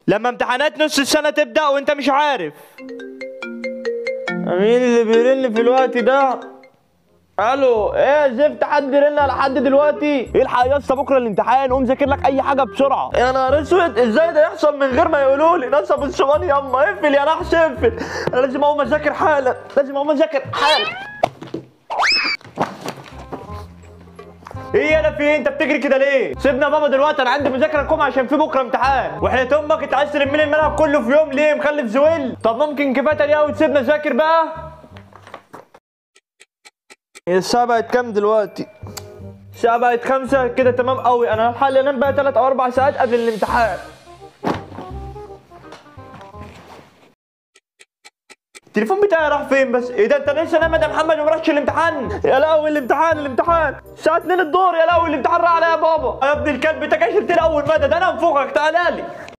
لما امتحانات نص السنة تبدأ وانت مش عارف مين اللي بيرن في الوقت ده؟ الو ايه زفت حد رن على حد دلوقتي الحق يا اسطى بكره الامتحان قوم ذاكر لك اي حاجه بسرعه يا نهار اسود ازاي ده يحصل من غير ما يقولوا لي نصب الصواني ياما اقفل يا نحس اقفل انا لازم اقوم اذاكر حالا لازم اقوم اذاكر حالا ايه انا في إيه؟ انت بتجري كده ليه؟ سيبنا بابا دلوقتي انا عندي مذاكره كوم عشان في بكره امتحان وحياة امك انت عايز تلم لي الملعب كله في يوم ليه مخلف زويل؟ طب ممكن كفايه تاني قوي تسيبنا نذاكر بقى؟ هي الساعة بقت كام دلوقتي؟ الساعة بقت خمسة كده تمام قوي أنا هلحق أنام بقى تلات أو أربع ساعات قبل الامتحان التليفون بتاعي راح فين بس؟ ايه ده انت لسه نام يا محمد وما رحتش الامتحان؟ يا لهوي الامتحان الامتحان الساعة 2 الظهر يا لهوي الامتحان راح عليا يا بابا يا ابن الكلب انت كده شلت لي اول مدى ده انا انفخك تعالى لي